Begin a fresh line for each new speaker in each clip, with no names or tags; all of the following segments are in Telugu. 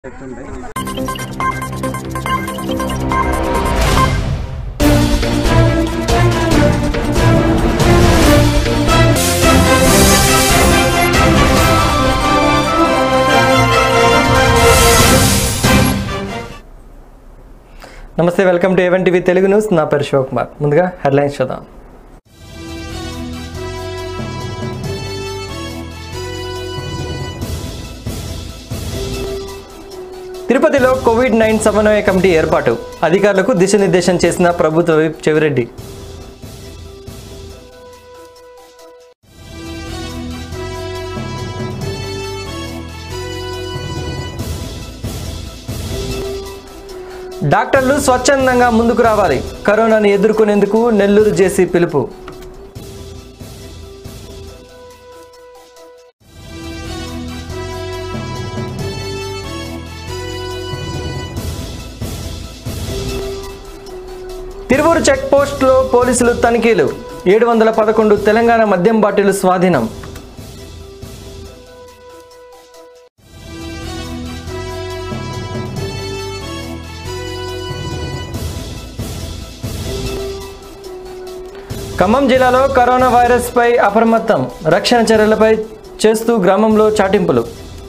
నమస్తే welcome to A one TV Telugu news నా పేరు శివకుమార్ ముందుగా హెడ్లైన్స్ చూద్దాం తిరుపతిలో కోవిడ్ నైన్ సమన్వయ కమిటీ ఏర్పాటు అధికారులకు దిశానిర్దేశం చేసిన ప్రభుత్వ విప్ చెవిరెడ్డి డాక్టర్లు స్వచ్ఛందంగా ముందుకు రావాలి కరోనాను ఎదుర్కొనేందుకు నెల్లూరు జేసీ పిలుపు తిరువూరు చెక్ పోస్టులో పోలీసులు తనిఖీలు ఏడు వందల పదకొండు తెలంగాణ మద్యం బాటిల్ స్వాధీనం ఖమ్మం జిల్లాలో కరోనా వైరస్పై అప్రమత్తం రక్షణ చర్యలపై చేస్తూ గ్రామంలో చాటింపులు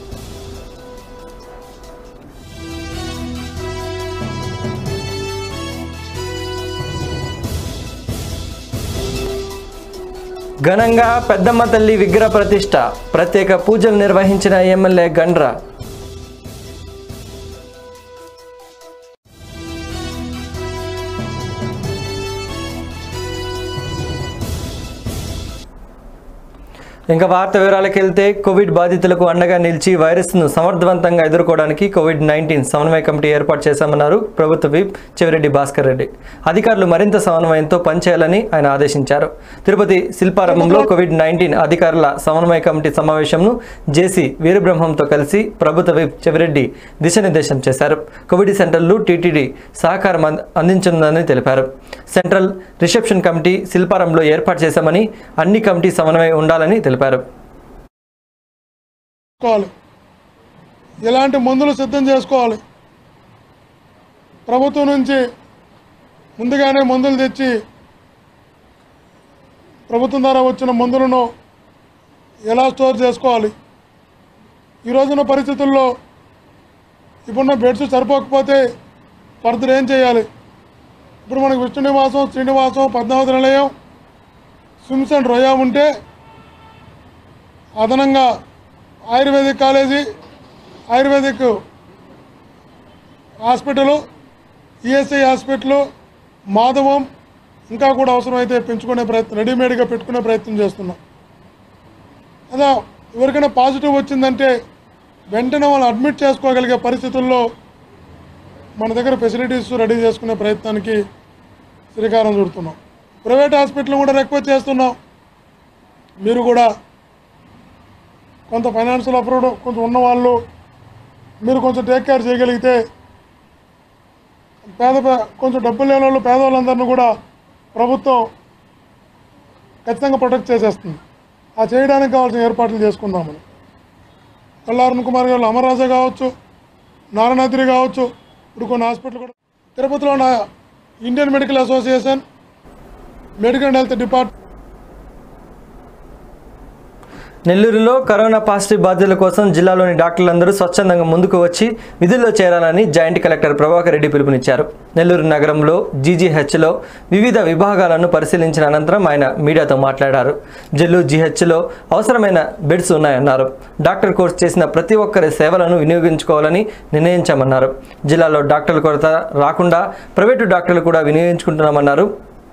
ఘనంగా పెద్దమ్మ తల్లి విగ్రహ ప్రతిష్ట ప్రత్యేక పూజలు నిర్వహించిన ఎమ్మెల్యే గండ్ర ఇంకా వార్త వివరాలకు వెళ్తే కోవిడ్ బాధితులకు అండగా నిలిచి వైరస్ను సమర్థవంతంగా ఎదుర్కోవడానికి కోవిడ్ నైన్టీన్ సమన్వయ కమిటీ ఏర్పాటు చేశామన్నారు ప్రభుత్వ విప్ చెవిరెడ్డి భాస్కర్ రెడ్డి అధికారులు మరింత సమన్వయంతో పనిచేయాలని ఆయన ఆదేశించారు తిరుపతి శిల్పారంభంలో కోవిడ్ నైన్టీన్ అధికారుల సమన్వయ కమిటీ సమావేశంను జేసీ వీరబ్రహ్మంతో కలిసి ప్రభుత్వ విప్ చెవిరెడ్డి దిశానిర్దేశం చేశారు కోవిడ్ సెంటర్లు టీటీడీ సహకారం అంద- అందించిందని తెలిపారు సెంట్రల్ రిసెప్షన్ కమిటీ శిల్పారంలో ఏర్పాటు చేశామని అన్ని కమిటీ సమన్వయం ఉండాలని తెలిపారు
చేసుకోవాలి ఇలాంటి మందులు సిద్ధం చేసుకోవాలి ప్రభుత్వం నుంచి ముందుగానే మందులు తెచ్చి ప్రభుత్వం ద్వారా వచ్చిన మందులను ఎలా స్టోర్ చేసుకోవాలి ఈ రోజున పరిస్థితుల్లో ఇప్పుడున్న బెడ్స్ సరిపోకపోతే ఫర్దర్ ఏం చేయాలి ఇప్పుడు మనకు విష్ణు నివాసం శ్రీనివాసం పద్మావతి నిలయం స్విమ్స్ అండ్ రొయా ఉంటే అదనంగా ayurvedic college ayurvedic hospital ESI hospital మాధవం ఇంకా కూడా అవసరమైతే పెంచుకునే ప్రయత్నం రెడీమేడ్గా పెట్టుకునే ప్రయత్నం చేస్తున్నాం అదా ఎవరికైనా పాజిటివ్ వచ్చిందంటే వెంటనే వాళ్ళు అడ్మిట్ చేసుకోగలిగే పరిస్థితుల్లో మన దగ్గర ఫెసిలిటీస్ రెడీ చేసుకునే ప్రయత్నానికి శ్రీకారం చుడుతున్నాం ప్రైవేట్ హాస్పిటల్ కూడా రిక్వెస్ట్ చేస్తున్నాం మీరు కూడా కొంత ఫైనాన్షియల్ అప్రూవ్ కొంచెం ఉన్నవాళ్ళు మీరు కొంచెం టేక్ కేర్ చేయగలిగితే పేద పే- కొంచెం డబ్బులు లేని వాళ్ళు పేదవాళ్ళందరినీ కూడా ప్రభుత్వం ఖచ్చితంగా ప్రొటెక్ట్ చేసేస్తుంది ఆ చేయడానికి కావాల్సిన ఏర్పాట్లు చేసుకుందామని కల్లారుణ్ కుమార్ గారు అమర్రాజా కావచ్చు నారాయణాద్రి కావచ్చు ఇప్పుడు కొన్ని హాస్పిటల్ కూడా తిరుపతిలో ఉన్న Indian medical association medical and health department
నెల్లూరులో కరోనా పాజిటివ్ బాధితుల కోసం జిల్లాలోని డాక్టర్లందరూ స్వచ్ఛందంగా ముందుకు వచ్చి విధుల్లో చేరాలని జాయింట్ కలెక్టర్ ప్రభాకర్ రెడ్డి పిలుపునిచ్చారు నెల్లూరు నగరంలో జీజీహెచ్లో వివిధ విభాగాలను పరిశీలించిన అనంతరం ఆయన మీడియాతో మాట్లాడారు జిల్లు జీహెచ్లో అవసరమైన బెడ్స్ ఉన్నాయన్నారు డాక్టర్ కోర్స్ చేసిన ప్రతి ఒక్కరి సేవలను వినియోగించుకోవాలని నిర్ణయించామన్నారు జిల్లాలో డాక్టర్ల కొరత రాకుండా ప్రైవేటు డాక్టర్లు కూడా వినియోగించుకుంటున్నామన్నారు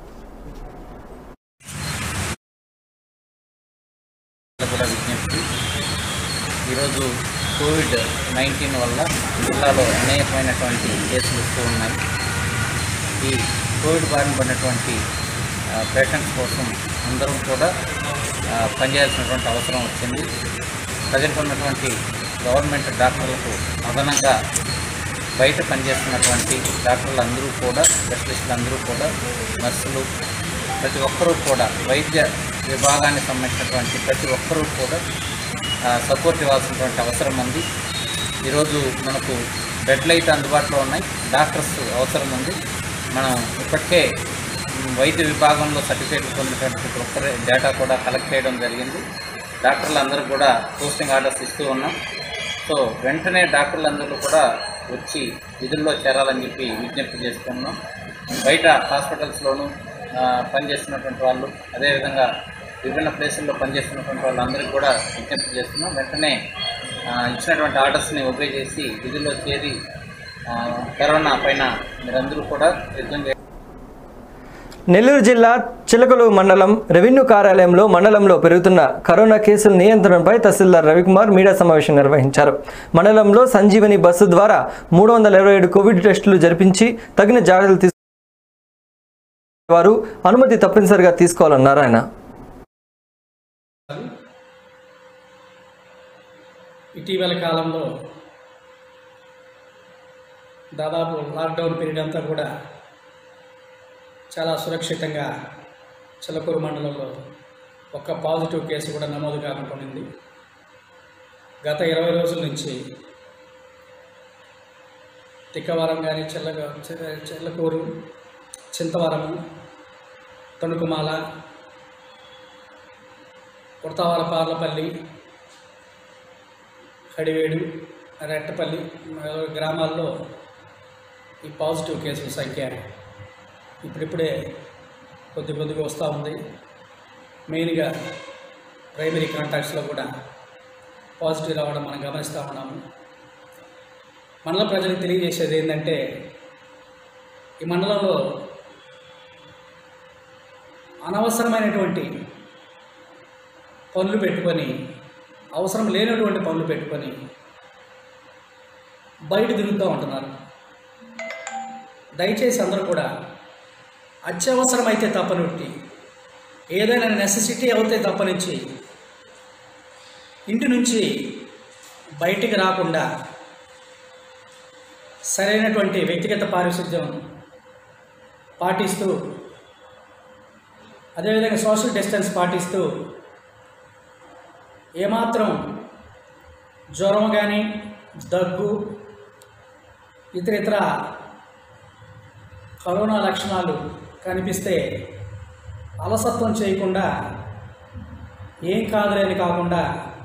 కూడా విజ్ఞప్తి ఈరోజు కోవిడ్ నైన్టీన్ వల్ల జిల్లాలో అనేకమైనటువంటి కేసులు వస్తూ ఉన్నాయి ఈ కోవిడ్ బారిన పడినటువంటి పేషెంట్స్ కోసం అందరం కూడా ఆ, పనిచేయాల్సినటువంటి అవసరం వచ్చింది ప్రజెంట్ ఉన్నటువంటి గవర్నమెంట్ డాక్టర్లకు అదనంగా బయట పనిచేస్తున్నటువంటి డాక్టర్లు అందరూ కూడా స్పెషలిస్టులు అందరూ కూడా నర్సులు ప్రతి ఒక్కరూ కూడా వైద్య విభాగానికి సంబంధించినటువంటి ప్రతి ఒక్కరూ కూడా సపోర్ట్ ఇవ్వాల్సినటువంటి అవసరం ఉంది ఈరోజు మనకు బెడ్లు అయితే అందుబాటులో ఉన్నాయి డాక్టర్స్ అవసరం ఉంది మనం ఇప్పటికే మ్, వైద్య విభాగంలో సర్టిఫికేట్ పొందినటువంటి ప్రతి ఒక్కరి డేటా కూడా కలెక్ట్ చేయడం జరిగింది డాక్టర్లు అందరూ కూడా పోస్టింగ్ ఆర్డర్స్ ఇస్తూ ఉన్నాం సో వెంటనే డాక్టర్లు అందరూ కూడా వచ్చి విధుల్లో చేరాలని చెప్పి విజ్ఞప్తి చేస్తున్నాం బయట హాస్పిటల్స్లోనూ ఆ, పనిచేస్తున్నటువంటి వాళ్ళు అదేవిధంగా విభిన్న ప్లేసుల్లో పనిచేస్తున్నటువంటి వాళ్ళందరికీ కూడా విజ్ఞప్తి చేస్తున్నాం వెంటనే ఆ, ఇచ్చినటువంటి ఆర్డర్స్ని ఒబే చేసి విధుల్లో చేరి ఆ, కరోనా పైన మీరందరూ కూడా యుద్ధం చే
నెల్లూరు జిల్లా చిలకలు మండలం రెవెన్యూ కార్యాలయంలో మండలంలో పెరుగుతున్న కరోనా కేసుల నియంత్రణపై తహసీల్దార్ రవికుమార్ మీడియా సమావేశం నిర్వహించారు మండలంలో సంజీవని బస్సు ద్వారా మూడు వందల ఇరవై ఏడు కోవిడ్ టెస్టులు జరిపించి తగిన జాగ్రత్తలు తీసుకు వారు అనుమతి తప్పనిసరిగా తీసుకోవాలన్నారు ఆయన
ఇటీవల కాలంలో దాదాపు లాక్డౌన్ పీరియడ్ అంతా కూడా చాలా సురక్షితంగా చిలకూరు మండలంలో ఒక్క పాజిటివ్ కేసు కూడా నమోదు కాకుండా ఉంది గత ఇరవై రోజుల నుంచి తిక్కవరం కానీ చెల్లగ చె- చెల్లకూరు చింతవరము తణుకుమాల కుర్తావరపార్లపల్లి కడివేడు రెట్టపల్లి మొదలగు గ్రామాల్లో ఈ పాజిటివ్ కేసుల సంఖ్య ఇప్పుడిప్పుడే కొద్ది కొద్దిగా వస్తూ ఉంది మెయిన్గా ప్రైమరీ కాంటాక్ట్స్లో కూడా పాజిటివ్ రావడం మనం గమనిస్తూ ఉన్నాము మండల ప్రజలకు తెలియజేసేది ఏంటంటే ఈ మండలంలో అనవసరమైనటువంటి పనులు పెట్టుకొని అవసరం లేనటువంటి పనులు పెట్టుకొని బయట తిరుగుతూ ఉంటున్నారు దయచేసి అందరూ కూడా అత్యవసరమైతే తప్పనిట్టి ఏదైనా నెసెసిటీ అవుతే తప్పనిచ్చి ఇంటి నుంచి బయటికి రాకుండా సరైనటువంటి వ్యక్తిగత పారిశుద్ధ్యం పాటిస్తూ అదేవిధంగా సోషల్ డిస్టెన్స్ పాటిస్తూ ఏమాత్రం జ్వరం కానీ దగ్గు ఇతర ఇతర కరోనా లక్షణాలు కనిపిస్తే అలసత్వం చేయకుండా ఏం కాదులే అని కాకుండా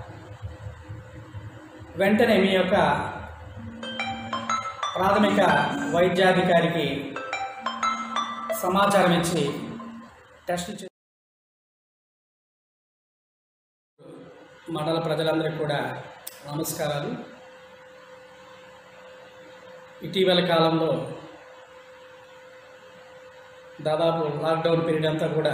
వెంటనే మీ యొక్క ప్రాథమిక వైద్యాధికారికి సమాచారం ఇచ్చి టెస్ట్ చే మండల ప్రజలందరికీ కూడా నమస్కారాలు ఇటీవల కాలంలో దాదాపు లాక్డౌన్ పీరియడ్ అంతా కూడా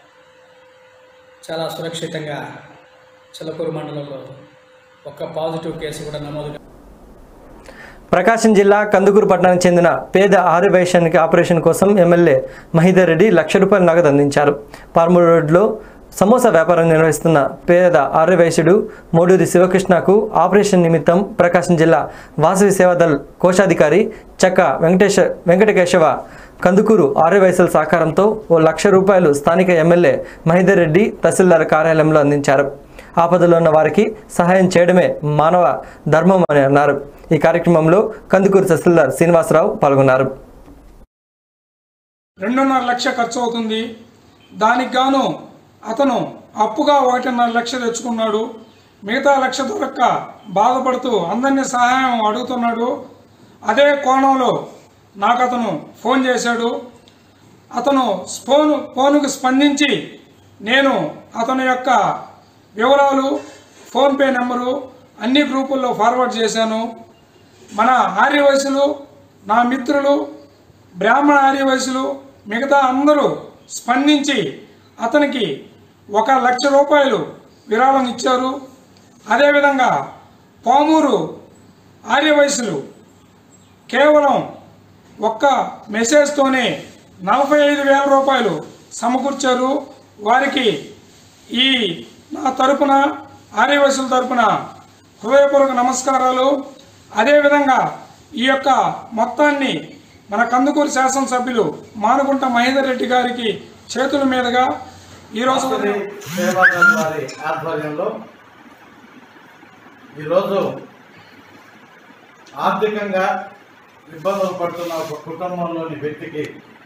చాలా సురక్షితంగా చిలకూరు మండలంలో ఒక్క పాజిటివ్ కేసు కూడా నమోదు
ప్రకాశం జిల్లా కందుకూరు పట్టణానికి చెందిన పేద ఆర్యవైశ్యానికి ఆపరేషన్ కోసం ఎమ్మెల్యే మహిదర్ రెడ్డి లక్ష రూపాయల నగదు అందించారు పార్మూరు రోడ్లో సమోసా వ్యాపారం నిర్వహిస్తున్న పేద ఆర్యవైశ్యుడు మోడూరి శివకృష్ణకు ఆపరేషన్ నిమిత్తం ప్రకాశం జిల్లా వాసవి సేవాదల్ కోశాధికారి చక్క వెంకటేశ వెంకటకేశవ కందుకూరు ఆర్యవైశ్యుల సహకారంతో ఓ లక్ష రూపాయలు స్థానిక ఎమ్మెల్యే మహిదర్ రెడ్డి తహసీల్దార్ కార్యాలయంలో అందించారు ఆపదలో ఉన్న వారికి సహాయం చేయడమే మానవ ధర్మం అని అన్నారు ఈ కార్యక్రమంలో కందుకూరు తహసీల్దార్ శ్రీనివాసరావు పాల్గొన్నారు
రెండున్నర లక్ష ఖర్చు అవుతుంది దానికి గాను అతను అప్పుగా ఒకటిన్నర లక్ష తెచ్చుకున్నాడు మిగతా లక్ష దొరక్క బాధపడుతూ అందరినీ సహాయం అడుగుతున్నాడు అదే కోణంలో నాకు అతను ఫోన్ చేశాడు అతను ఫోను ఫోనుకు స్పందించి నేను అతని యొక్క వివరాలు ఫోన్పే నెంబరు అన్ని గ్రూపుల్లో ఫార్వర్డ్ చేశాను మన ఆర్యవయసులు నా మిత్రులు బ్రాహ్మణ ఆర్యవయసులు మిగతా అందరూ స్పందించి అతనికి ఒక లక్ష రూపాయలు విరాళం ఇచ్చారు అదేవిధంగా పామూరు ఆర్యవయసులు కేవలం ఒక్క మెసేజ్తోనే నలభై ఐదు వేల రూపాయలు సమకూర్చారు వారికి ఈ నా తరపున ఆర్యవయసుల తరపున హృదయపూర్వక నమస్కారాలు అదేవిధంగా ఈ యొక్క మొత్తాన్ని మన కందుకూరు శాసనసభ్యులు మానుకుంట మహేందర్ రెడ్డి గారికి చేతుల మీదుగా ఈరోజు ఉదయం
సేవాదళ వారి ఆధ్వర్యంలో ఈరోజు ఆర్థికంగా ఇబ్బందులు పడుతున్న ఒక కుటుంబంలోని వ్యక్తికి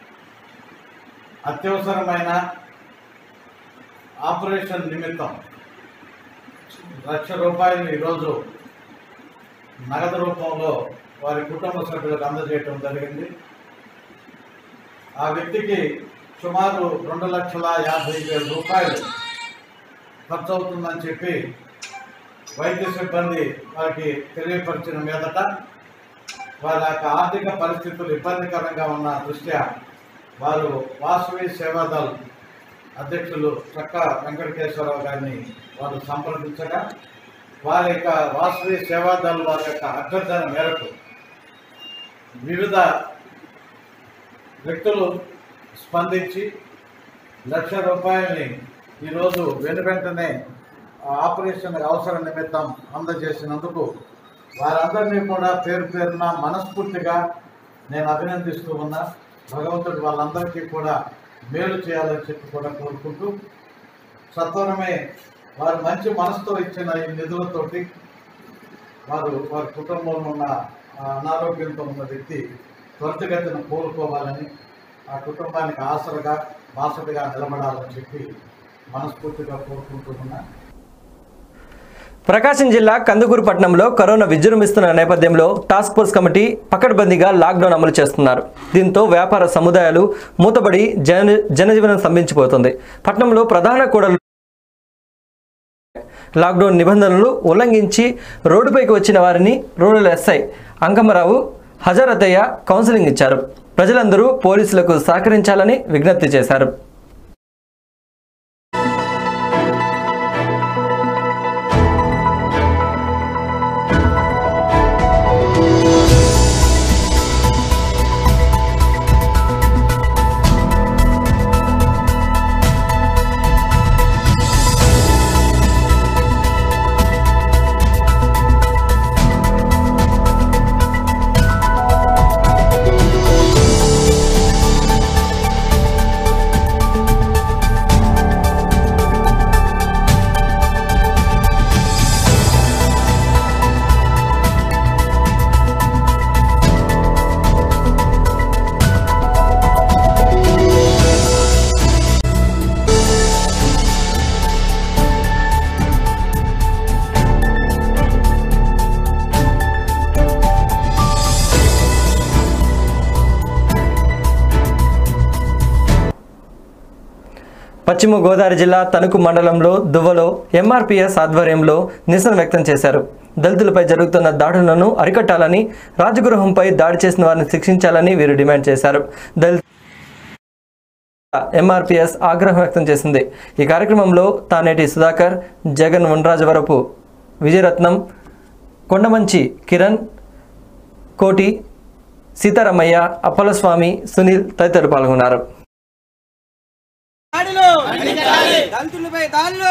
అత్యవసరమైన ఆపరేషన్ నిమిత్తం లక్ష రూపాయలు ఈరోజు నగదు రూపంలో వారి కుటుంబ సభ్యులకు అందజేయటం జరిగింది ఆ వ్యక్తికి సుమారు రెండు లక్షల యాభై వేల రూపాయలు ఖర్చు అవుతుందని చెప్పి వైద్య సిబ్బంది వారికి తెలియపరిచిన మీదట వారి యొక్క ఆర్థిక పరిస్థితులు ఇబ్బందికరంగా ఉన్న దృష్ట్యా వారు వాసవి సేవాదల్ అధ్యక్షులు చక్క వెంకటకేశ్వరరావు గారిని వారు సంప్రదించగా వారి యొక్క వాసవి సేవాదల్ వారి యొక్క అభ్యర్థన మేరకు వివిధ వ్యక్తులు స్పందించి లక్ష రూపాయల్ని ఈరోజు వెను వెంటనే ఆ ఆపరేషన్ అవసరం నిమిత్తం అందజేసినందుకు వారందరినీ కూడా పేరు పేరున మనస్ఫూర్తిగా నేను అభినందిస్తూ ఉన్నా భగవంతుడు వాళ్ళందరికీ కూడా మేలు చేయాలని చెప్పి కూడా కోరుకుంటూ సత్వరమే వారు మంచి మనసుతో ఇచ్చిన ఈ నిధులతోటి వారు వారి కుటుంబంలో ఉన్న ఆ అనారోగ్యంతో ఉన్న వ్యక్తి త్వరితగతిన కోలుకోవాలని ఆ కుటుంబానికి ఆసరగా బాసటగా నిలబడాలని చెప్పి మనస్ఫూర్తిగా కోరుకుంటూ ఉన్నా
ప్రకాశం జిల్లా కందుకూరు పట్టణంలో కరోనా విజృంభిస్తున్న నేపథ్యంలో టాస్క్ ఫోర్స్ కమిటీ పకడ్బందీగా లాక్డౌన్ అమలు చేస్తున్నారు దీంతో వ్యాపార సముదాయాలు మూతబడి జన జనజీవనం స్తంభించిపోతుంది పట్టణంలో ప్రధాన కూడలు లాక్డౌన్ నిబంధనలు ఉల్లంఘించి రోడ్డుపైకి వచ్చిన వారిని rural SI Ankammarao Hazarathaiah counselling ఇచ్చారు ప్రజలందరూ పోలీసులకు సహకరించాలని విజ్ఞప్తి చేశారు పశ్చిమ గోదావరి జిల్లా తణుకు మండలంలో దువ్వలో ఎంఆర్పీఎస్ ఆధ్వర్యంలో నిరసన వ్యక్తం చేశారు దళితులపై జరుగుతున్న దాడులను అరికట్టాలని రాజగృహంపై దాడి చేసిన వారిని శిక్షించాలని వీరు డిమాండ్ చేశారు దళిత ఎంఆర్పీఎస్ ఆగ్రహం వ్యక్తం చేసింది ఈ కార్యక్రమంలో తానేటి సుధాకర్ జగన్ ఉండ్రాజవరపు విజయరత్నం కొండమంచి కిరణ్ కోటి సీతారామయ్య అప్పలస్వామి సునీల్ తదితరులు పాల్గొన్నారు
దాడులు దళితులపై దాడులు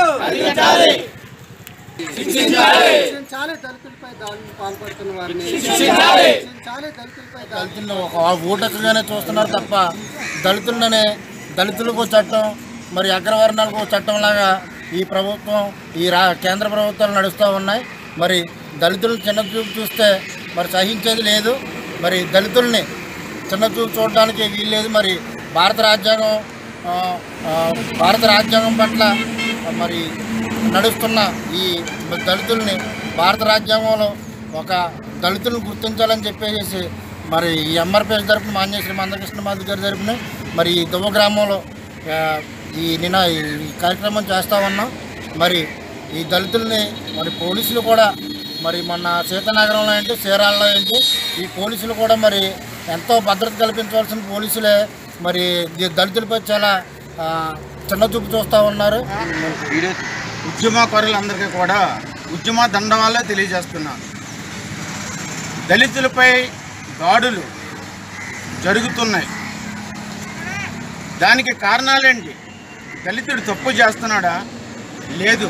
శిక్షించాలి దళితులపై దాడులు పాల్పడుతున్న వారిని శిక్షించాలి దళితులపై
దళితులను ఒక ఊటకుగానే చూస్తున్నారు తప్ప దళితులనే దళితులకు చట్టం మరి అగ్రవర్ణాలకు చట్టం లాగా ఈ ప్రభుత్వం ఈ రా కేంద్ర ప్రభుత్వాలు నడుస్తూ ఉన్నాయి మరి దళితులను చిన్న చూపు చూస్తే మరి సహించేది లేదు మరి దళితుల్ని చిన్న చూపు చూడడానికి వీల్లేదు మరి భారత రాజ్యాంగం ఆ, ఆ, భారత రాజ్యాంగం పట్ల మరి నడుస్తున్న ఈ దళితుల్ని భారత రాజ్యాంగంలో ఒక దళితులను గుర్తించాలని చెప్పేసి మరి ఈ ఎంఆర్పిఎస్ తరపున మాన్యశ్రీ మందకృష్ణ మాధవ్ గారి తరపున మరి ఈ దువ్వ గ్రామంలో ఆ, ఈ నిన్న ఈ కార్యక్రమం చేస్తూ ఉన్నాం మరి ఈ దళితుల్ని మరి పోలీసులు కూడా మరి మొన్న సీతానగరంలో ఏంటి చీరాలలో ఏంటి ఈ పోలీసులు కూడా మరి ఎంతో భద్రత కల్పించవలసిన పోలీసులే మరి ఈ దళితులపై చాలా ఆ, చిన్న చూపు చూస్తూ ఉన్నారు
ఉద్యమకారులందరికీ కూడా ఉద్యమ దండవాళ్ళే తెలియజేస్తున్నాను దళితులపై దాడులు జరుగుతున్నాయి దానికి కారణాలేంటి దళితుడు తప్పు చేస్తున్నాడా లేదు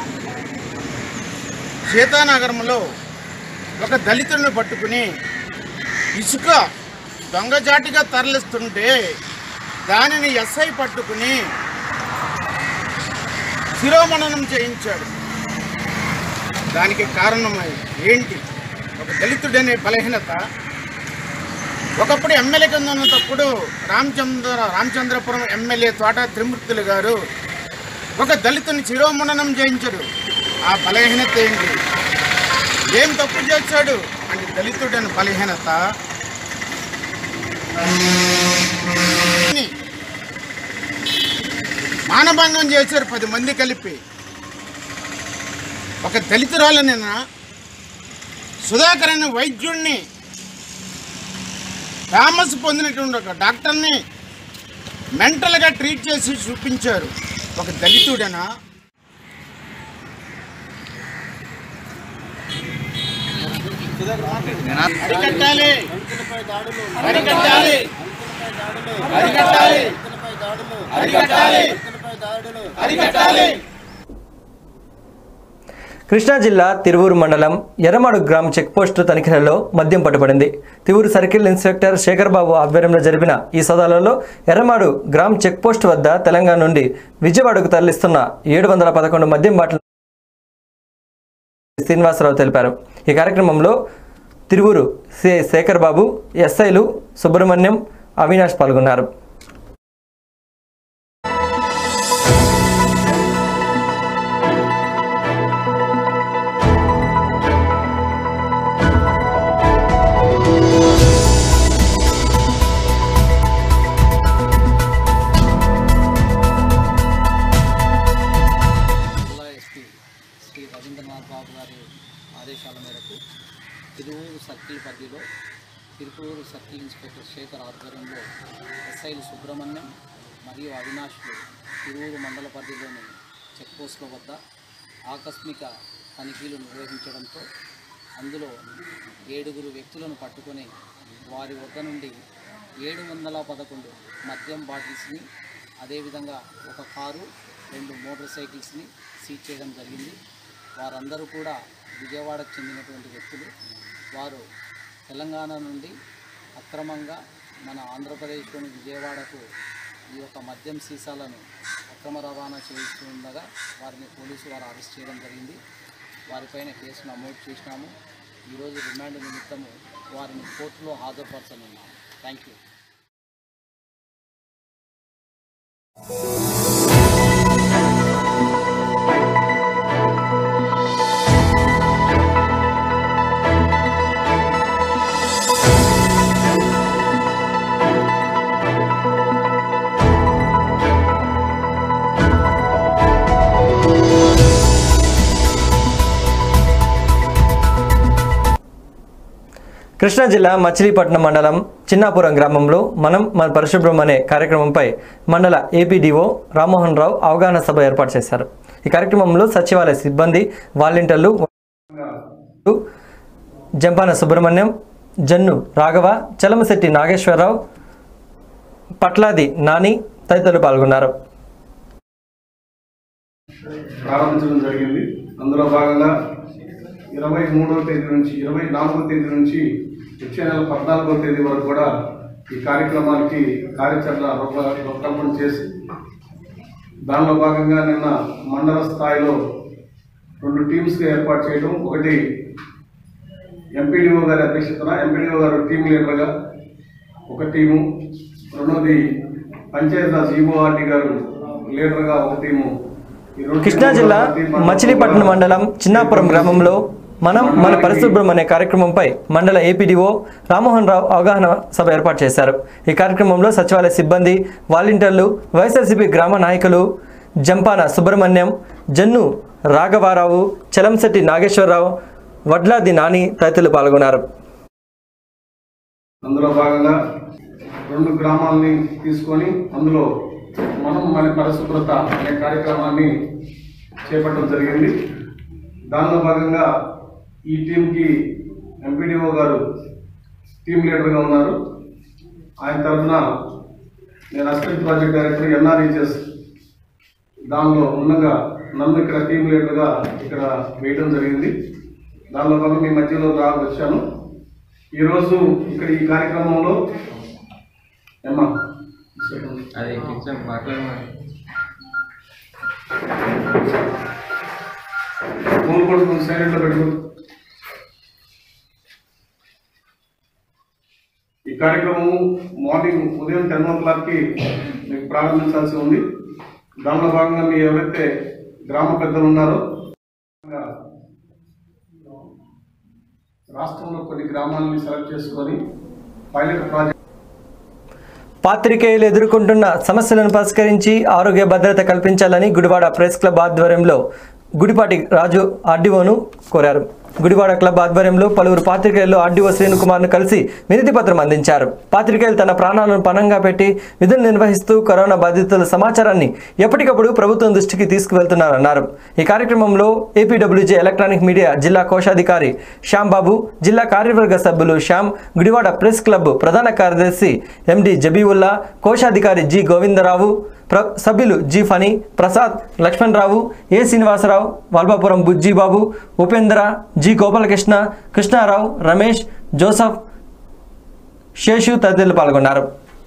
సీతానగరంలో ఒక దళితుడిని పట్టుకుని ఇసుక దొంగజాటిగా తరలిస్తుంటే దానిని ఎస్ఐ పట్టుకుని శిరోమణనం చేయించాడు దానికి కారణమై ఏంటి ఒక దళితుడనే బలహీనత ఒకప్పుడు ఎమ్మెల్యే కింద ఉన్నప్పుడు రామచంద్ర రామచంద్రపురం ఎమ్మెల్యే తోట త్రిమూర్తులు గారు ఒక దళితుని శిరోముండనం చేయించాడు ఆ బలహీనత ఏంటి ఏం తప్పు చేశాడు అంటే దళితుడని బలహీనత మానభంగం చేశారు పది మంది కలిపి ఒక దళితురాలని సుధాకర్ అనే వైద్యుడిని ఫేమస్ పొందినటువంటి ఒక డాక్టర్ని మెంటల్గా ట్రీట్ చేసి చూపించారు ఒక దళితుడనా అరికట్టాలి అరికట్టాలి అరికట్టాలి అరికట్టాలి అరికట్టాలి
కృష్ణా జిల్లా తిరువూరు మండలం ఎర్రమాడు గ్రామ చెక్పోస్టు తనిఖీలలో మద్యం పట్టుబడింది తిరువూరు సర్కిల్ ఇన్స్పెక్టర్ శేఖర్ బాబు ఆధ్వర్యంలో జరిపిన ఈ సోదాలలో ఎర్రమాడు గ్రామ్ చెక్పోస్ట్ వద్ద తెలంగాణ నుండి విజయవాడకు తరలిస్తున్న ఏడు వందల పదకొండు మద్యం బాటిల్ శ్రీనివాసరావు తెలిపారు ఈ కార్యక్రమంలో తిరువూరు సిఐ శేఖర్ బాబు ఎస్ఐలు సుబ్రహ్మణ్యం అవినాష్ పాల్గొన్నారు
జిల్లా ఎస్పీ శ్రీ రవీంద్రనాథ్ బాబు గారి ఆదేశాల మేరకు తిరువూరు సర్కిల్ పరిధిలో తిరుపూరు సర్కిల్ ఇన్స్పెక్టర్ శేఖర్ ఆధ్వర్యంలో ఎస్ఐలు సుబ్రహ్మణ్యం మరియు అవినాష్లు తిరువూరు మండల పరిధిలోని చెక్పోస్టుల వద్ద ఆకస్మిక తనిఖీలు నిర్వహించడంతో అందులో ఏడుగురు వ్యక్తులను పట్టుకొని వారి వద్ద నుండి ఏడు వందల పదకొండు మద్యం బాటిల్స్ని అదేవిధంగా ఒక కారు రెండు మోటార్ సైకిల్స్ని సీజ్ చేయడం జరిగింది వారందరూ కూడా విజయవాడకు చెందినటువంటి వ్యక్తులు వారు తెలంగాణ నుండి అక్రమంగా మన ఆంధ్రప్రదేశ్లోని విజయవాడకు ఈ యొక్క మద్యం సీసాలను అక్రమ రవాణా చేయిస్తూ ఉండగా వారిని పోలీసు వారు అరెస్ట్ చేయడం జరిగింది వారిపైన కేసు నమోదు చేసినాము ఈరోజు రిమాండ్ నిమిత్తము వారిని కోర్టులో హాజరుపరచనున్నాము థ్యాంక్ యూ
కృష్ణా జిల్లా మచిలీపట్నం మండలం చిన్నాపురం గ్రామంలో మనం మన పరిశుభ్రం అనే కార్యక్రమంపై మండల ఏపీడీఓ రామ్మోహన్ రావు అవగాహన సభ ఏర్పాటు చేశారు ఈ కార్యక్రమంలో సచివాలయ సిబ్బంది వాలంటీర్లు జంపాన సుబ్రహ్మణ్యం జన్ను రాఘవ చలమశెట్టి నాగేశ్వరరావు పట్లాది నాని తదితరులు పాల్గొన్నారు
ప్రారంభించడం జరిగింది అందులో భాగంగా ఇరవై మూడవ తేదీ నుంచి ఇరవై నాలుగవ తేదీ నుంచి వచ్చే నెల పద్నాలుగవ తేదీ వరకు కూడా ఈ కార్యక్రమానికి కార్యాచరణ రూప- రూపకల్పన చేసి దానిలో భాగంగా నిన్న మండల స్థాయిలో రెండు టీమ్స్గా ఏర్పాటు చేయడం ఒకటి ఎంపీడీఓ గారి అధ్యక్షతన ఎంపీడీఓ గారు టీం లీడర్గా ఒక టీము రెండోది పంచాయతీరాజ్ ఈఓఆర్డి గారు లీడర్గా ఒక టీము ఈ రెండు
కృష్ణా జిల్లా మచిలీపట్నం మండలం చిన్నాపురం గ్రామంలో మనం మన పరిశుభ్రం అనే కార్యక్రమంపై మండల ఏపీడీఓ రామ్మోహన్ రావు అవగాహన సభ ఏర్పాటు చేశారు ఈ కార్యక్రమంలో సచివాలయ సిబ్బంది వాలంటీర్లు వైఎస్ఆర్సీపీ గ్రామ నాయకులు జంపాన సుబ్రహ్మణ్యం జన్ను రాఘవారావు చలంశెట్టి నాగేశ్వరరావు వడ్లాది నాని తదితరులు పాల్గొన్నారు
అందులో భాగంగా రెండు గ్రామాలని తీసుకొని అందులో మనం మన పరిశుభ్రత అనే కార్యక్రమాన్ని చేపట్టడం జరిగింది దానిలో భాగంగా ఈ టీంకి ఎంపీడీఓ గారు టీం లీడర్గా ఉన్నారు ఆయన తరఫున నేను అసిస్టెంట్ ప్రాజెక్ట్ డైరెక్టర్ ఎన్ఆర్ఈజెస్ దానిలో ఉన్నగా నన్ను ఇక్కడ టీం లీడర్గా ఇక్కడ వేయడం జరిగింది దానిలో భాగంగా మీ మధ్యలో రా వచ్చాను ఈరోజు ఇక్కడ ఈ కార్యక్రమంలో ఏమ్మా
అది కొంచెం మాట్లాడమని
ఫోన్ కూడా కొంచెం సైలెంట్లో పెట్టుకో ఈ కార్యక్రమము మార్నింగ్ ఉదయం టెన్ ఓ క్లాక్కి మీకు ప్రారంభించాల్సి ఉంది దానిలో భాగంగా మీ ఎవరైతే గ్రామ పెద్దలు ఉన్నారో రాష్ట్రంలో కొన్ని గ్రామాలని సెలెక్ట్ చేసుకొని పైలట్ ప్రాజెక్ట్
పాత్రికేయులు ఎదుర్కొంటున్న సమస్యలను పరిష్కరించి ఆరోగ్య భద్రత కల్పించాలని గుడివాడ ప్రెస్ క్లబ్ ఆధ్వర్యంలో గుడిపాటి రాజు ఆర్డీఓను కోరారు గుడివాడ క్లబ్ ఆధ్వర్యంలో పలువురు పాత్రికేయులు ఆర్డీఓ శ్రీనుకుమార్ను కలిసి వినతి పత్రం అందించారు పాత్రికేయులు తన ప్రాణాలను పణంగా పెట్టి విధులు నిర్వహిస్తూ కరోనా బాధితుల సమాచారాన్ని ఎప్పటికప్పుడు ప్రభుత్వం దృష్టికి తీసుకువెళ్తున్నారన్నారు ఈ కార్యక్రమంలో ఏపీడబ్ల్యూజే ఎలక్ట్రానిక్ మీడియా జిల్లా కోశాధికారి శ్యామ్ బాబు జిల్లా కార్యవర్గ సభ్యులు శ్యామ్ గుడివాడ ప్రెస్ క్లబ్ ప్రధాన కార్యదర్శి ఎండి జబీవుల్లా కోశాధికారి జి గోవిందరావు ప్ర సభ్యులు G Phani Prasad Lakshmanarao A Srinivasarao Valbapuram Bujjibabu Upendra G Gopalakrishna Krishnarao Ramesh Joseph Seshu తదితరులు పాల్గొన్నారు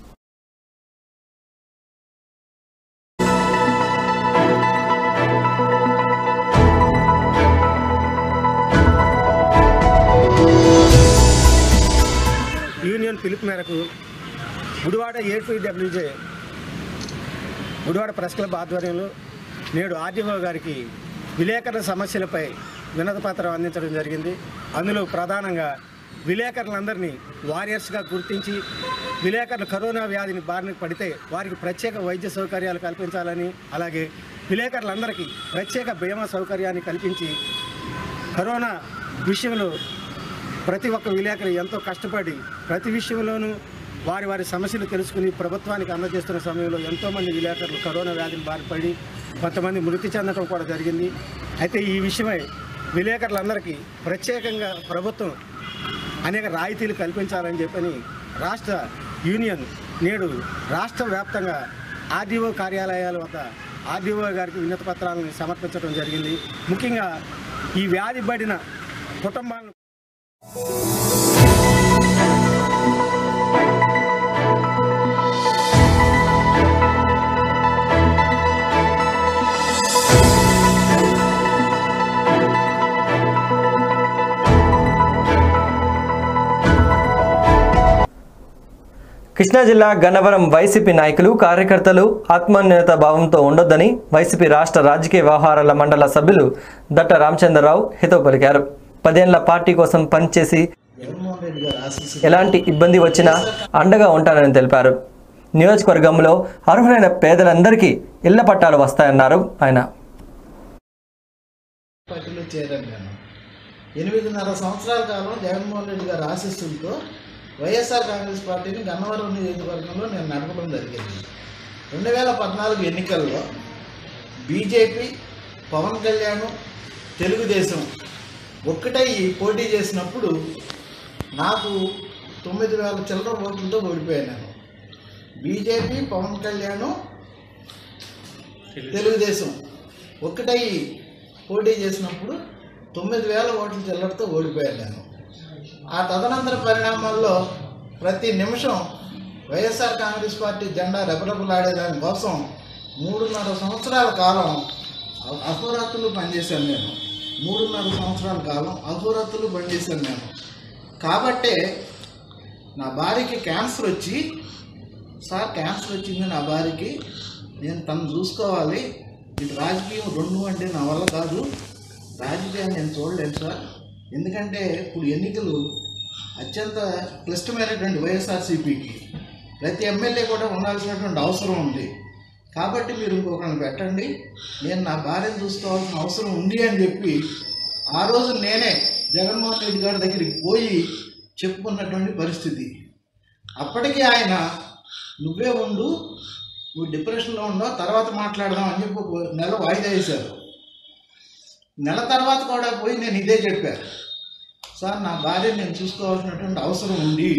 యూనియన్ పిలుపు మేరకు Gudivada APWJ Gudivada press club ఆధ్వర్యంలో నేడు ఆర్డీఓ గారికి విలేకరుల సమస్యలపై వినతి పత్రం అందించడం జరిగింది అందులో ప్రధానంగా విలేకరులందరినీ వారియర్స్గా గుర్తించి విలేకరులు కరోనా వ్యాధిని బారిన పడితే వారికి ప్రత్యేక వైద్య సౌకర్యాలు కల్పించాలని అలాగే విలేకరులందరికీ ప్రత్యేక బీమా సౌకర్యాన్ని కల్పించి కరోనా విషయంలో ప్రతి ఒక్క విలేకరు ఎంతో కష్టపడి ప్రతి విషయంలోనూ వారి వారి సమస్యలు తెలుసుకుని ప్రభుత్వానికి అందజేస్తున్న సమయంలో ఎంతోమంది విలేకరులు కరోనా వ్యాధిని బారిపడి కొంతమంది మృతి చెందడం కూడా జరిగింది అయితే ఈ విషయమై విలేకరులందరికీ ప్రత్యేకంగా ప్రభుత్వం అనేక రాయితీలు కల్పించాలని చెప్పని రాష్ట్ర యూనియన్ నేడు రాష్ట్ర వ్యాప్తంగా ఆర్డీఓ కార్యాలయాల వద్ద ఆర్డీఓ గారికి వినతి పత్రాలను సమర్పించడం జరిగింది ముఖ్యంగా ఈ వ్యాధి పడిన కుటుంబాలను
కృష్ణా జిల్లా గన్నవరం వైసీపీ నాయకులు కార్యకర్తలు ఆత్మన్యూనత భావంతో ఉండొద్దని వైసీపీ రాష్ట్ర రాజకీయ వ్యవహారాల మండల సభ్యులు దట్ట రామచంద్రరావు హితవు పలికారు పదేళ్ల పార్టీ కోసం పనిచేసి ఎలాంటి ఇబ్బంది వచ్చినా అండగా ఉంటానని తెలిపారు నియోజకవర్గంలో అర్హులైన పేదలందరికీ ఇళ్ల పట్టాలు వస్తాయన్నారు ఆయన
పార్టీలో చేరాను నేను ఎనిమిదిన్నర సంవత్సరాల కాలం జగన్మోహన్ రెడ్డి గారి ఆశీస్సులతో వైఎస్ఆర్ కాంగ్రెస్ పార్టీని గన్నవరం నియోజకవర్గంలో నేను నడపడం జరిగింది రెండు వేల పద్నాలుగు ఎన్నికల్లో బీజేపీ పవన్ కళ్యాణ్ తెలుగుదేశం ఒక్కటై పోటీ చేసినప్పుడు నాకు తొమ్మిది వేల చిల్లర ఓట్లతో ఓడిపోయాను నేను బీజేపీ పవన్ కళ్యాణ్ తెలుగుదేశం ఒక్కటై పోటీ చేసినప్పుడు తొమ్మిది వేల ఓట్ల చిల్లరతో ఓడిపోయాను నేను ఆ తదనంతర పరిణామాల్లో ప్రతి నిమిషం వైఎస్ఆర్ కాంగ్రెస్ పార్టీ జెండా రెపరెపలాడేదాని కోసం మూడున్నర సంవత్సరాల కాలం అ- అహోరాత్రులు పనిచేశాను నేను మూడున్నర సంవత్సరాల కాలం అహోరాత్రులు పనిచేశాను నేను కాబట్టే నా భార్యకి క్యాన్సర్ వచ్చి సార్ క్యాన్సర్ వచ్చింది నా భార్యకి నేను తను చూసుకోవాలి ఇది రాజకీయం రెండు అంటే నా వల్ల కాదు రాజకీయాన్ని నేను చూడలేను సార్ ఎందుకంటే ఇప్పుడు ఎన్నికలు అత్యంత క్లిష్టమైనటువంటి వైఎస్ఆర్సీపీకి ప్రతి ఎమ్మెల్యే కూడా ఉండాల్సినటువంటి అవసరం ఉంది కాబట్టి మీరు ఇంకొకరిని పెట్టండి నేను నా భార్యను చూసుకోవాల్సిన అవసరం ఉంది అని చెప్పి ఆ రోజు నేనే జగన్మోహన్ రెడ్డి గారి దగ్గరికి పోయి చెప్పుకున్నటువంటి పరిస్థితి అప్పటికి ఆయన నువ్వే ఉండు నువ్వు డిప్రెషన్లో ఉండవు తర్వాత మాట్లాడదాం అని చెప్పి ఒక నెల వాయిదా వేశారు నెల తర్వాత కూడా పోయి నేను ఇదే చెప్పాను సార్ నా భార్య నేను చూసుకోవాల్సినటువంటి అవసరం ఉంది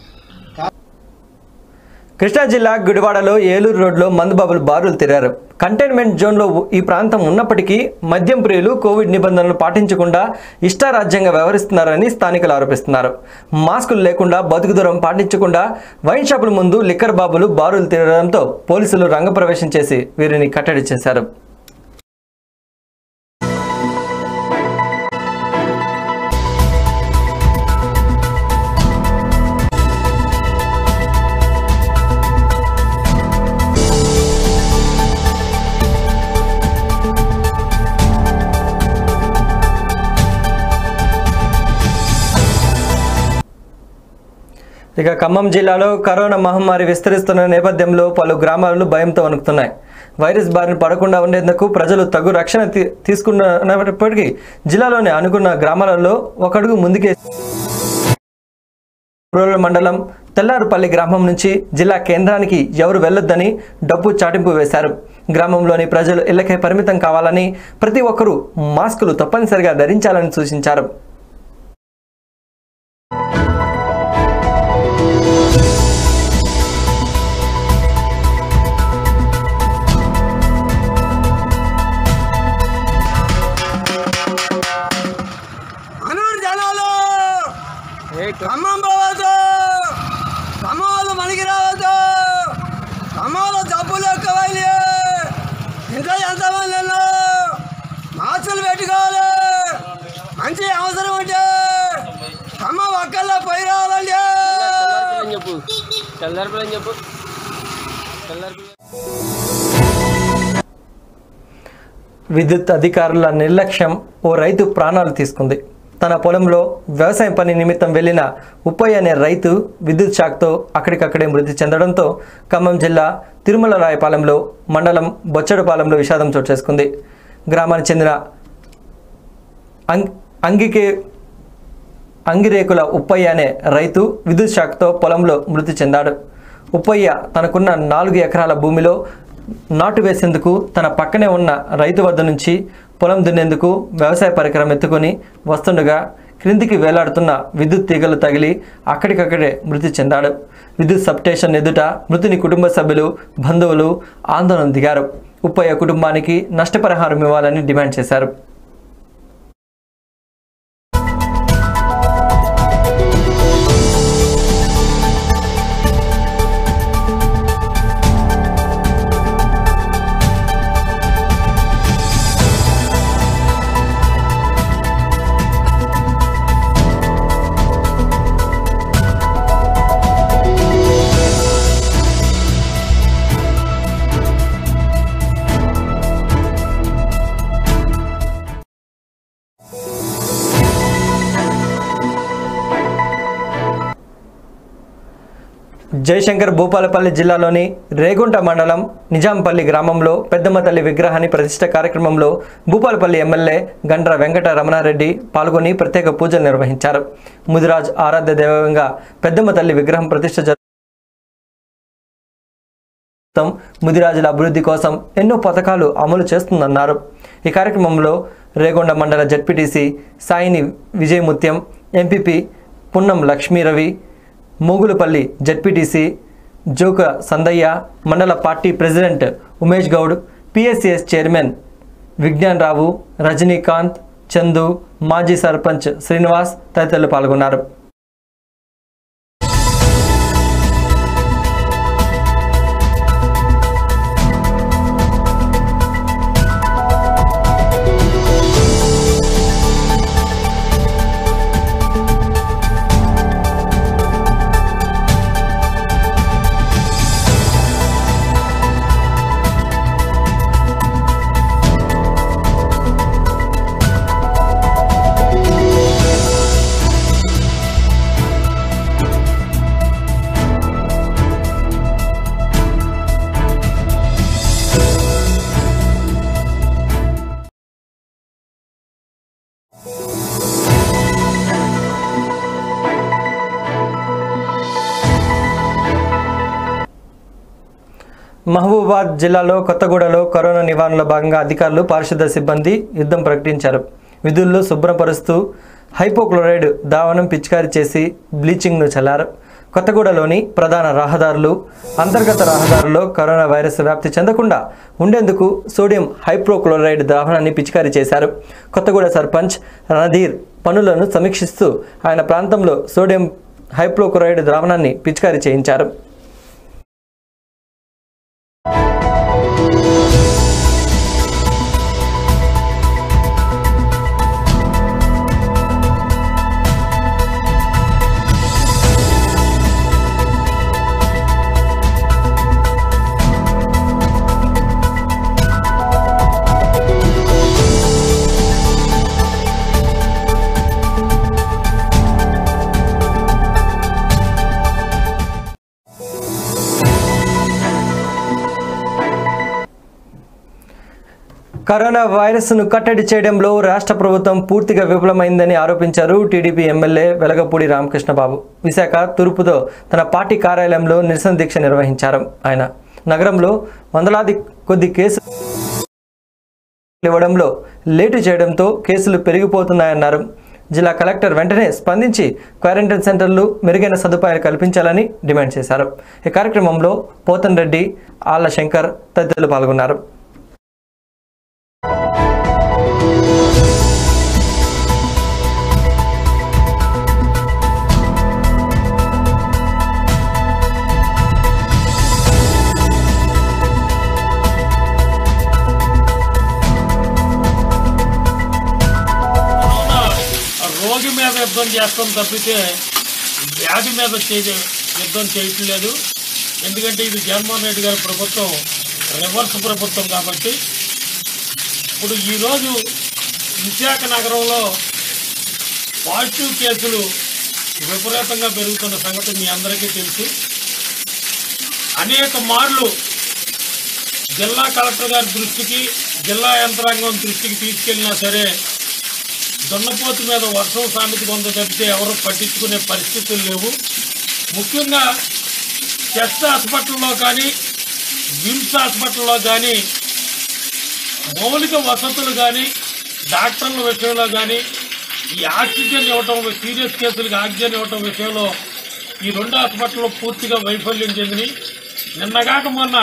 కృష్ణా జిల్లా గుడివాడలో ఏలూరు రోడ్లో మందుబాబులు బారులు తిరారు కంటైన్మెంట్ జోన్లో ఈ ప్రాంతం ఉన్నప్పటికీ మద్యం ప్రియులు కోవిడ్ నిబంధనలు పాటించకుండా ఇష్టారాజ్యంగా వ్యవహరిస్తున్నారని స్థానికులు ఆరోపిస్తున్నారు మాస్కులు లేకుండా బతుకు దూరం పాటించకుండా వైన్ షాపుల ముందు లిక్కర్ బాబులు బారులు తిరగడంతో పోలీసులు రంగప్రవేశం చేసి వీరిని కట్టడి చేశారు ఇక ఖమ్మం జిల్లాలో కరోనా మహమ్మారి విస్తరిస్తున్న నేపథ్యంలో పలు గ్రామాలు భయంతో వణుకుతున్నాయి వైరస్ బారిన పడకుండా ఉండేందుకు ప్రజలు తగు రక్షణ తీ- తీసుకున్నప్పటికీ జిల్లాలోని అనుకున్న గ్రామాలలో ఒకడుగు ముందుకే రూరల్ మండలం తెల్లారుపల్లి గ్రామం నుంచి జిల్లా కేంద్రానికి ఎవరు వెళ్లొద్దని డబ్బు చాటింపు వేశారు గ్రామంలోని ప్రజలు ఇళ్లకే పరిమితం కావాలని ప్రతి ఒక్కరూ మాస్కులు తప్పనిసరిగా ధరించాలని సూచించారు
అనూరు జనాలు ఖమ్మం పోవద్దు ఖమ్మంలో మనకి రావద్దు ఖమ్మంలో జబ్బులు ఎక్కువైనాయి ఇంకా ఎంతమంది ఉన్నారు మాస్కులు పెట్టుకోవాలి మంచి అవసరం ఉంటే ఖమ్మం ఒక్కల్లో పోయి రావాలండి
చెప్పు తెల్లారిపోయి చెప్పు తెల్లారిపోయి
విద్యుత్ అధికారుల నిర్లక్ష్యం ఓ రైతు ప్రాణాలు తీసుకుంది తన పొలంలో వ్యవసాయం పని నిమిత్తం వెళ్లిన ఉప్పయ్య అనే రైతు విద్యుత్ షాక్తో అక్కడికక్కడే మృతి చెందడంతో ఖమ్మం జిల్లా తిరుమల రాయపాలెంలో మండలం బొచ్చడపాలెంలో విషాదం చోటు చేసుకుంది గ్రామానికి చెందిన అంగ్ అంగికే అంగిరేకుల ఉప్పయ్య అనే రైతు విద్యుత్ షాక్తో పొలంలో మృతి చెందాడు ఉప్పయ్య తనకున్న నాలుగు ఎకరాల భూమిలో నాటు వేసేందుకు తన పక్కనే ఉన్న రైతు వద్ద నుంచి పొలం దున్నేందుకు వ్యవసాయ పరికరం ఎత్తుకొని వస్తుండగా క్రిందికి వేలాడుతున్న విద్యుత్ తీగలు తగిలి అక్కడికక్కడే మృతి చెందాడు విద్యుత్ సబ్స్టేషన్ ఎదుట మృతుని కుటుంబ సభ్యులు బంధువులు ఆందోళన దిగారు ఉప్పయ్య కుటుంబానికి నష్టపరిహారం ఇవ్వాలని డిమాండ్ చేశారు జయశంకర్ భూపాలపల్లి జిల్లాలోని రేగుంట మండలం నిజాంపల్లి గ్రామంలో పెద్దమ్మ తల్లి విగ్రహాన్ని ప్రతిష్ట కార్యక్రమంలో భూపాలపల్లి ఎమ్మెల్యే గండ్ర వెంకట రమణారెడ్డి పాల్గొని ప్రత్యేక పూజలు నిర్వహించారు ముదిరాజ్ ఆరాధ్య దైవంగా పెద్దమ్మ తల్లి విగ్రహం ప్రతిష్ట జరు- ప్రభుత్వం ముదిరాజుల అభివృద్ధి కోసం ఎన్నో పథకాలు అమలు చేస్తుందన్నారు ఈ కార్యక్రమంలో రేగొండ మండల ZPTC Saini Vijayamutyam MPP Punnam Lakshmiravi Mugulapalli ZPTC Joka Sandaiah మండల party president Umesh Goud PSCS chairman Vignan Rao Rajinikanth Chandu మాజీ సర్పంచ్ శ్రీనివాస్ తదితరులు పాల్గొన్నారు మహబూబాద్ జిల్లాలో కొత్తగూడలో కరోనా నివారణలో భాగంగా అధికారులు పారిశుద్ధ సిబ్బంది యుద్ధం ప్రకటించారు విధుల్లో శుభ్రపరుస్తూ హైపోక్లోరైడ్ దావనం పిచికారీ చేసి బ్లీచింగ్ను చల్లారు కొత్తగూడలోని ప్రధాన రహదారులు అంతర్గత రహదారుల్లో కరోనా వైరస్ వ్యాప్తి చెందకుండా ఉండేందుకు సోడియం హైప్రోక్లోరైడ్ ద్రావణాన్ని పిచికారీ చేశారు కొత్తగూడ సర్పంచ్ రణధీర్ పనులను సమీక్షిస్తూ ఆయన ప్రాంతంలో సోడియం హైప్రోక్లోరైడ్ ద్రావణాన్ని పిచికారీ చేయించారు కరోనా వైరస్ను కట్టడి చేయడంలో రాష్ట్ర ప్రభుత్వం పూర్తిగా విఫలమైందని ఆరోపించారు టీడీపీ ఎమ్మెల్యే వెలగపూడి రామకృష్ణబాబు విశాఖ తూర్పుతో తన పార్టీ కార్యాలయంలో నిరసన దీక్ష నిర్వహించారు ఆయన నగరంలో వందలాది కొద్ది కేసులు ఇవ్వడంలో లేటు చేయడంతో కేసులు పెరిగిపోతున్నాయన్నారు జిల్లా కలెక్టర్ వెంటనే స్పందించి క్వారంటైన్ సెంటర్లు మెరుగైన సదుపాయాలు కల్పించాలని డిమాండ్ చేశారు ఈ కార్యక్రమంలో పోతన్ రెడ్డి ఆళ్ల శంకర్ తదితరులు పాల్గొన్నారు
రోగి మీద యుద్ధం చేస్తాం తప్పితే వ్యాధి మీద చేయ యుద్ధం చేయట్లేదు ఎందుకంటే ఇది జగన్మోహన్ రెడ్డి గారి ప్రభుత్వం రివర్స్ ప్రభుత్వం కాబట్టి ఇప్పుడు ఈరోజు విశాఖ నగరంలో పాజిటివ్ కేసులు విపరీతంగా పెరుగుతున్న సంగతి మీ అందరికీ తెలుసు అనేక మార్లు జిల్లా కలెక్టర్ గారి దృష్టికి జిల్లా యంత్రాంగం దృష్టికి తీసుకెళ్ళినా సరే దున్నపోతు మీద వర్షం సామెత కొంత తప్పితే ఎవరు పట్టించుకునే పరిస్థితులు లేవు ముఖ్యంగా చెస్ట్ హాస్పిటల్లో కానీ విమ్స్ హాస్పిటల్లో కానీ మౌలిక వసతులు కానీ డాక్టర్ల విషయంలో కానీ ఈ ఆక్సిజన్ ఇవ్వటం సీరియస్ కేసులకు ఆక్సిజన్ ఇవ్వటం విషయంలో ఈ రెండు హాస్పిటల్లో పూర్తిగా వైఫల్యం చెందినాయి నిన్నగాక మొన్న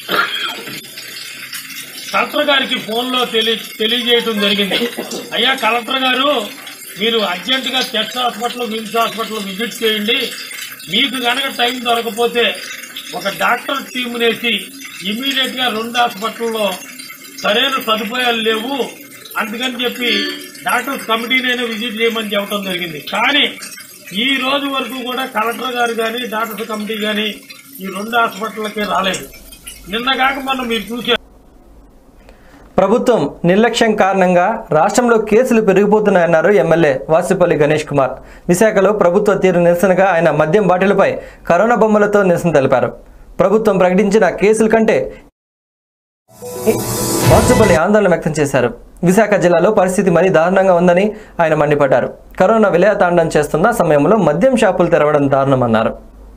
కలెక్టర్ గారికి ఫోన్లో తెలియ తెలియజేయటం జరిగింది అయ్యా కలెక్టర్ గారు మీరు అర్జెంటుగా chest hospital VIMS hospital visit చేయండి మీకు కనుక టైం దొరకపోతే ఒక డాక్టర్ టీం వేసి ఇమీడియట్ గా రెండు హాస్పిటల్లో సరైన సదుపాయాలు లేవు అందుకని చెప్పి డాక్టర్స్ కమిటీనైనా విజిట్ చేయమని చెప్పడం జరిగింది కానీ ఈ రోజు వరకు కూడా కలెక్టర్ గారు కానీ డాక్టర్స్ కమిటీ కానీ ఈ రెండు హాస్పిటల్కి రాలేదు నిన్న కాక మొన్న మీరు చూసారు
ప్రభుత్వం నిర్లక్ష్యం కారణంగా రాష్ట్రంలో కేసులు పెరిగిపోతున్నాయన్నారు ఎమ్మెల్యే వాసిపల్లి గణేష్ కుమార్ విశాఖలో ప్రభుత్వ తీరు నిరసనగా ఆయన మద్యం బాటిలపై కరోనా బొమ్మలతో నిరసన తెలిపారు ప్రభుత్వం ప్రకటించిన కేసుల కంటే వాసుపల్లి ఆందోళన వ్యక్తం చేశారు విశాఖ జిల్లాలో పరిస్థితి మరీ దారుణంగా ఉందని ఆయన మండిపడ్డారు కరోనా విలయతాండం చేస్తున్న సమయంలో మద్యం షాపులు తెరవడం దారుణమన్నారు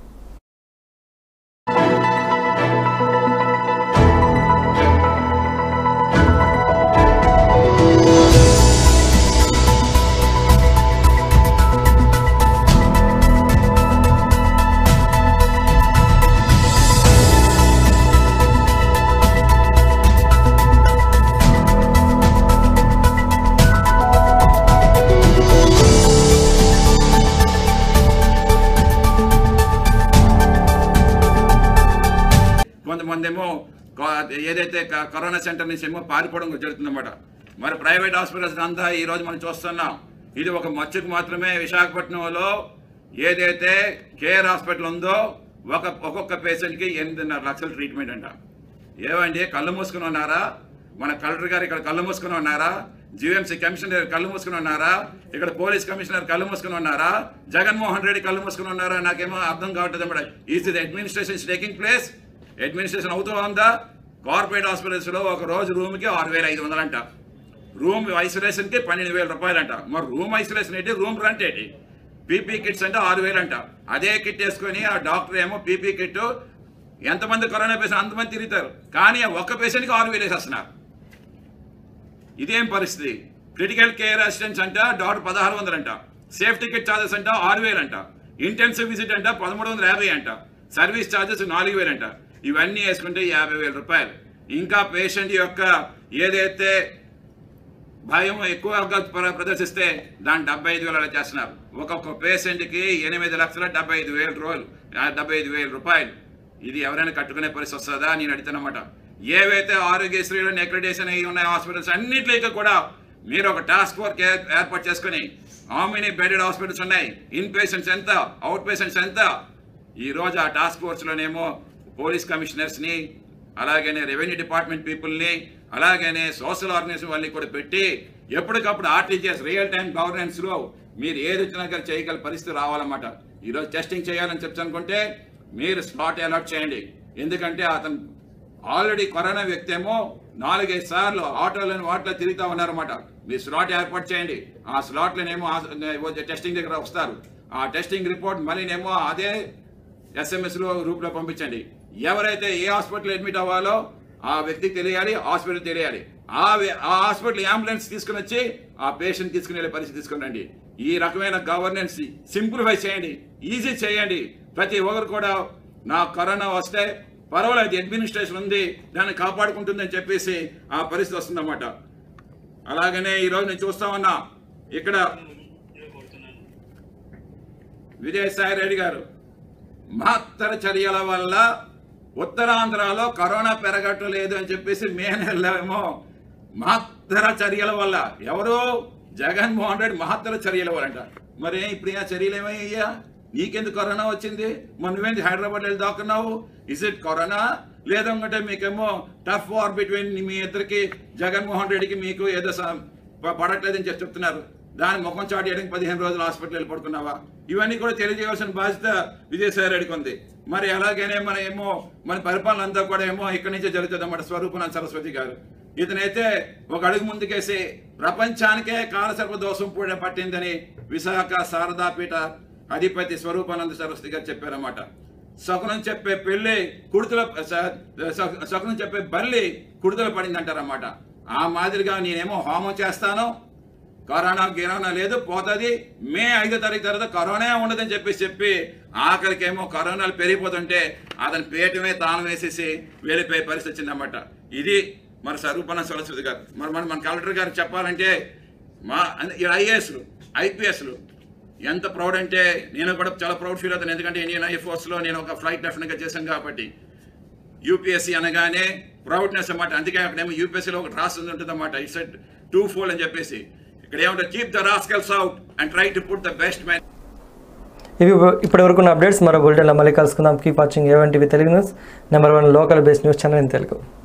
కొంతమంది ఏమో ఏదైతే క- కరోనా సెంటర్ నుంచి ఏమో పారిపోవడం జరుగుతుందన్నమాట మరి ప్రైవేట్ హాస్పిటల్స్ అంతా ఈ రోజు మనం చూస్తున్నాం ఇది ఒక మచ్చుకు మాత్రమే విశాఖపట్నంలో ఏదైతే కేర్ హాస్పిటల్ ఉందో ఒక ఒక్కొక్క పేషెంట్కి ఎనిమిదిన్నర లక్షల ట్రీట్మెంట్ అంట ఏమండి కళ్ళు మూసుకుని ఉన్నారా మన కలెక్టర్ గారు ఇక్కడ కళ్ళు మూసుకుని ఉన్నారా జీవీఎంసీ కమిషనర్ గారు కళ్ళు మూసుకుని ఉన్నారా ఇక్కడ పోలీస్ కమిషనర్ కళ్ళు మూసుకుని ఉన్నారా జగన్మోహన్ రెడ్డి కళ్ళు మూసుకుని ఉన్నారా నాకేమో అర్థం కావట్లేదు అన్నమాట is the administration taking place administration అవుతూ ఉందా కార్పొరేట్ హాస్పిటల్స్లో ఒక రోజు రూమ్కి ఆరు వేల ఐదు వందలంట రూమ్ ఐసోలేషన్కి పన్నెండు వేల రూపాయలంట మరి రూమ్ ఐసోలేషన్ ఏంటి రూమ్ రెంట్ ఏంటి పీపీ కిట్స్ అంటే ఆరు వేలు అంట అదే కిట్ వేసుకొని ఆ డాక్టర్ ఏమో పీపీ కిట్ ఎంతమంది కరోనా పేషెంట్ అంతమంది తిరుగుతారు కానీ ఆ ఒక్క పేషెంట్కి ఆరు వేలు వేసేస్తున్నారు ఇదేం పరిస్థితి క్రిటికల్ కేర్ అసిస్టెంట్స్ అంట డాక్టర్ పదహారు వందలు అంట సేఫ్టీ కిట్ ఛార్జెస్ అంట ఆరు వేలు అంట ఇంటెన్సివ్ విజిట్ అంట పదమూడు వందల యాభై అంట సర్వీస్ ఛార్జెస్ నాలుగు వేలు అంట ఇవన్నీ వేసుకుంటే యాభై వేల రూపాయలు ఇంకా పేషెంట్ యొక్క ఏదైతే భయం ఎక్కువగా ప్ర- ప్రదర్శిస్తే దాన్ని డెబ్బై ఐదు వేలు అలా చేస్తున్నారు ఒక్కొక్క పేషెంట్కి ఎనిమిది లక్షల డెబ్బై ఐదు వేల రోజులు ఆ డెబ్బై ఐదు వేల రూపాయలు ఇది ఎవరైనా కట్టుకునే పరిస్థితి వస్తుందా నేను అడుగుతానమాట ఏవైతే ఆరోగ్యశ్రీలో అక్రిడేషన్ అయ్యి ఉన్నాయి హాస్పిటల్స్ అన్నింటికి కూడా మీరు ఒక టాస్క్ ఫోర్స్ ఏర్పాటు చేసుకుని హౌ మెనీ బెడెడ్ హాస్పిటల్స్ ఉన్నాయి ఇన్ పేషెంట్స్ ఎంత అవుట్ పేషెంట్స్ ఎంత ఈ రోజు ఆ టాస్క్ ఫోర్స్లోనేమో పోలీస్ కమిషనర్స్ని అలాగనే రెవెన్యూ డిపార్ట్మెంట్ పీపుల్ని అలాగనే సోషల్ ఆర్గనైజేషన్ వాళ్ళని కూడా పెట్టి ఎప్పటికప్పుడు ఆర్టీజీఎస్ రియల్ టైం గవర్నెన్స్లో మీరు ఏది వచ్చినా కానీ చేయగల పరిస్థితి రావాలన్నమాట ఈరోజు టెస్టింగ్ చేయాలని చెప్పి అనుకుంటే మీరు స్లాట్ అలాట్ చేయండి ఎందుకంటే అతను ఆల్రెడీ కరోనా వ్యక్తి ఏమో నాలుగైదు సార్లు ఆటోలను వాటిలో తిరుగుతూ ఉన్నారన్నమాట మీ స్లాట్ ఏర్పాటు చేయండి ఆ స్లాట్లనేమో టెస్టింగ్ దగ్గర వస్తారు ఆ టెస్టింగ్ రిపోర్ట్ మళ్ళీనేమో అదే ఎస్ఎంఎస్లో రూపంలో పంపించండి ఎవరైతే ఏ హాస్పిటల్ అడ్మిట్ అవ్వాలో ఆ వ్యక్తికి తెలియాలి హాస్పిటల్ తెలియాలి ఆ వ్య- ఆ హాస్పిటల్ అంబులెన్స్ తీసుకుని వచ్చి ఆ పేషెంట్ తీసుకుని వెళ్ళే పరిస్థితి తీసుకురండి ఈ రకమైన గవర్నెన్స్ సింప్లిఫై చేయండి ఈజీ చేయండి ప్రతి ఒక్కరు కూడా నా కరోనా వస్తే పర్వాలేదు అడ్మినిస్ట్రేషన్ ఉంది దాన్ని కాపాడుకుంటుందని చెప్పేసి ఆ పరిస్థితి వస్తుందన్నమాట అలాగనే ఈరోజు నేను చూస్తా ఉన్నా ఇక్కడ విజయసాయి రెడ్డి గారు మహత్తర చర్యల వల్ల ఉత్తరాంధ్రలో కరోనా పెరగటం లేదు అని చెప్పేసి మే నెలలో ఏమో మహత్తర చర్యల వల్ల ఎవరు జగన్మోహన్ రెడ్డి మహత్తర చర్యల వల్ల అంట మరి ఇప్పుడు ఆ చర్యలు ఏమయ్యా నీకెందుకు కరోనా వచ్చింది మొన్న నువ్వేంది హైదరాబాద్ వెళ్ళి దాక్కున్నావు ఇస్ ఇట్ కరోనా లేదంటే మీకేమో టఫ్ వార్ బిట్వీన్ మీ ఇద్దరికి జగన్మోహన్ రెడ్డికి మీకు ఏదో స- ప- పడట్లేదని చెప్పి చెప్తున్నారు దాని ముఖం చాటు చేయడానికి పదిహేను రోజులు హాస్పిటల్ వెళ్ళి పడుకున్నావా ఇవన్నీ కూడా తెలియజేయవలసిన బాధ్యత విజయసాయి రెడ్డికి ఉంది మరి అలాగనే మన ఏమో మన పరిపాలన అంతా కూడా ఏమో ఇక్కడి నుంచే జరుగుతుంది అన్నమాట స్వరూపనాథ్ సరస్వతి గారు ఇతనైతే ఒక అడుగు ముందుకేసి ప్రపంచానికే కాలసర్ప దోషం పూడ పట్టిందని విశాఖ శారదాపీఠ అధిపతి స్వరూపానంద సరస్వతి గారు చెప్పారన్నమాట శకునం చెప్పే పెళ్ళి కుడుతుల స- స- శకునం చెప్పే బల్లి కుడుతుల పడింది అంటారన్నమాట ఆ మాదిరిగా నేనేమో హోమం చేస్తాను కరోనా గిరోనా లేదు పోతుంది మే ఐదో తారీఖు తర్వాత కరోనా ఉండదని చెప్పేసి చెప్పి ఆఖరికేమో కరోనాలు పెరిగిపోతుంటే అతని పేటమే తాను వేసేసి వెళ్ళిపోయే పరిస్థితి వచ్చిందన్నమాట ఇది మన స్వరూపన సరస్వతి గారు మరి మన మన కలెక్టర్ గారు చెప్పాలంటే మా ఐఏఎస్లు ఐపీఎస్లు ఎంత ప్రౌడ్ అంటే నేను కూడా చాలా ప్రౌడ్ ఫీల్ అవుతాను ఎందుకంటే ఇండియన్ ఐ ఫోర్స్లో నేను ఒక ఫ్లైట్ లెఫ్టినెంట్గా చేశాను కాబట్టి యూపీఎస్సీ అనగానే ప్రౌడ్నెస్ అన్నమాట అందుకే అక్కడేమో యూపీఎస్సీలో ఒక రాస్తుంది ఉంటుంది అన్నమాట ఇట్స్ టూ ఫోల్ అని చెప్పేసి ఇక్కడ ఏమంటే keep the rascals out and try to put the best man
ఇవి ఇప్పటి వరకు ఉన్న అప్డేట్స్ మరో బులెటిన్లో మళ్ళీ కలుసుకుందాం keep watching A one TV Telugu news number one local based news channel in Telugu